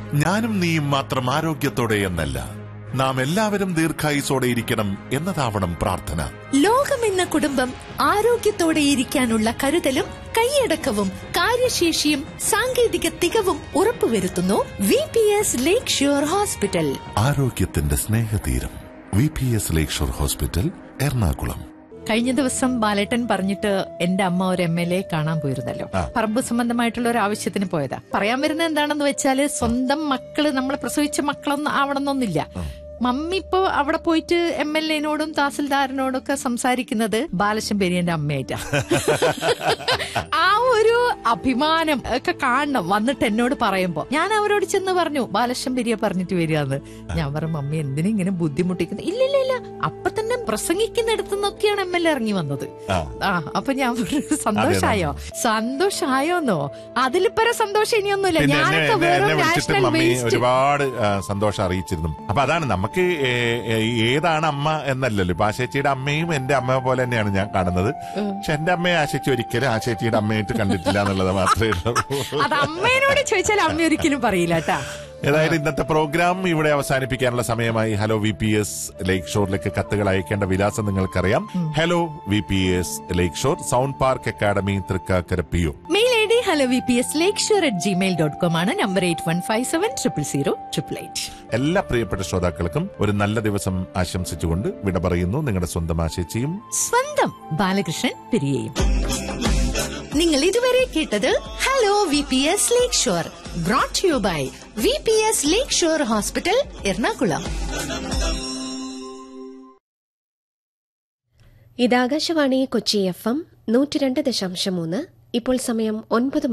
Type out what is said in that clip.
ഞാനും നീയും മാത്രം ആരോഗ്യത്തോടെ എന്നല്ല നാം എല്ലാവരും ദീർഘായുസോടെ ഇരിക്കണം എന്നതാവണം പ്രാർത്ഥന ലോകമെന്ന കുടുംബം ആരോഗ്യത്തോടെ ഇരിക്കാനുള്ള കരുതലും കൈയടക്കവും കാര്യശേഷിയും സാങ്കേതിക തികവും ഉറപ്പുവരുത്തുന്നു V P S Lakeshore hospital ആരോഗ്യത്തിന്റെ സ്നേഹതീരം V P S Lakeshore hospital Ernakulam കഴിഞ്ഞ ദിവസം ബാലേട്ടൻ പറഞ്ഞിട്ട് എന്റെ അമ്മ ഒരു എം എൽ എ കാണാൻ പോയിരുന്നല്ലോ പറമ്പ് സംബന്ധമായിട്ടുള്ള ഒരു ആവശ്യത്തിന് പോയതാ പറയാൻ വരുന്നത് എന്താണെന്ന് വെച്ചാല് സ്വന്തം മക്കള് നമ്മളെ പ്രസവിച്ച മക്കളൊന്നും ആവണമെന്നൊന്നില്ല മമ്മി ഇപ്പോ അവിടെ പോയിട്ട് എം എൽ എനോടും തഹസിൽദാറിനോടും ഒക്കെ സംസാരിക്കുന്നത് ബാലശം പെരിയന്റെ അമ്മയായിട്ടാ ആ ഒരു അഭിമാനം ഒക്കെ കാണണം വന്നിട്ട് എന്നോട് പറയുമ്പോ ഞാൻ അവരോട് ചെന്ന് പറഞ്ഞു ബാലശം പെരിയ പറഞ്ഞിട്ട് വരികയെന്ന് ഞാൻ പറഞ്ഞു മമ്മി എന്തിനാ ഇങ്ങനെ ബുദ്ധിമുട്ടിക്കുന്നത് ഇല്ല ഇല്ല ഇല്ല അപ്പൊ തന്നെ പ്രസംഗിക്കുന്നിടത്തു നിന്നൊക്കെയാണ് എം എൽ എ ഇറങ്ങി വന്നത് ആ അപ്പൊ ഞാൻ പറഞ്ഞു സന്തോഷായോ സന്തോഷായോന്നോ അതിലിപ്പര സന്തോഷം ഇനിയൊന്നുമില്ല പിന്നെ എന്നെ ഞാനൊക്കെ എന്നെ- എന്നെ വെറും വിളിച്ചിട്ട് നാഷണൽ മമ്മി വേസ്റ്റ് ഒരുപാട് ആ, സന്തോഷം അറിയിച്ചിരുന്നു അപ്പൊ അതാണ് നമുക്ക് ഏ, ഏ, ഏതാണ് അമ്മ എന്നല്ലല്ലോ ഇപ്പൊ ആശേച്ചിയുടെ അമ്മയും എന്റെ അമ്മ പോലെ തന്നെയാണ് ഞാൻ കാണുന്നത് പക്ഷെ എന്റെ അമ്മയെ ആശേച്ചി ഒരിക്കലും ആശേച്ചിയുടെ അമ്മയായിട്ട് കണ്ടിട്ടില്ല എന്നുള്ളത് മാത്രമേ ഉള്ളൂ അത് അമ്മേനോട് ചോദിച്ചാൽ അമ്മ ഒരിക്കലും പറയില്ല കേട്ടാ ഏതായാലും ഇന്നത്തെ പ്രോഗ്രാം ഇവിടെ അവസാനിപ്പിക്കാനുള്ള സമയമായി hello V P S lake ഷോറിലേക്ക് കത്തുകൾ അയക്കേണ്ട വിലാസം നിങ്ങൾക്കറിയാം hello V P S Lakeshore sound park academy Thrikkakara P O mail I D hello V P S Lakeshore at Gmail dot com ആണ് number eight one five seven triple zero triple eight എല്ലാ പ്രിയപ്പെട്ട ശ്രോതാക്കൾക്കും ഒരു നല്ല ദിവസം ആശംസിച്ചുകൊണ്ട് വിട പറയുന്നു നിങ്ങളുടെ സ്വന്തം ആശേച്ചിയും സ്വന്തം ബാലകൃഷ്ണൻ പെരിയയും നിങ്ങൾ ഇതുവരെ കേട്ടത് hello V P S Lakeshore brought you by V P S Lakeshore hospital Ernakulam ഇത് ആകാശവാണി കൊച്ചി എഫ് എം നൂറ്റി രണ്ട് ദശാംശം മൂന്ന് ഇപ്പോൾ സമയം ഒൻപത്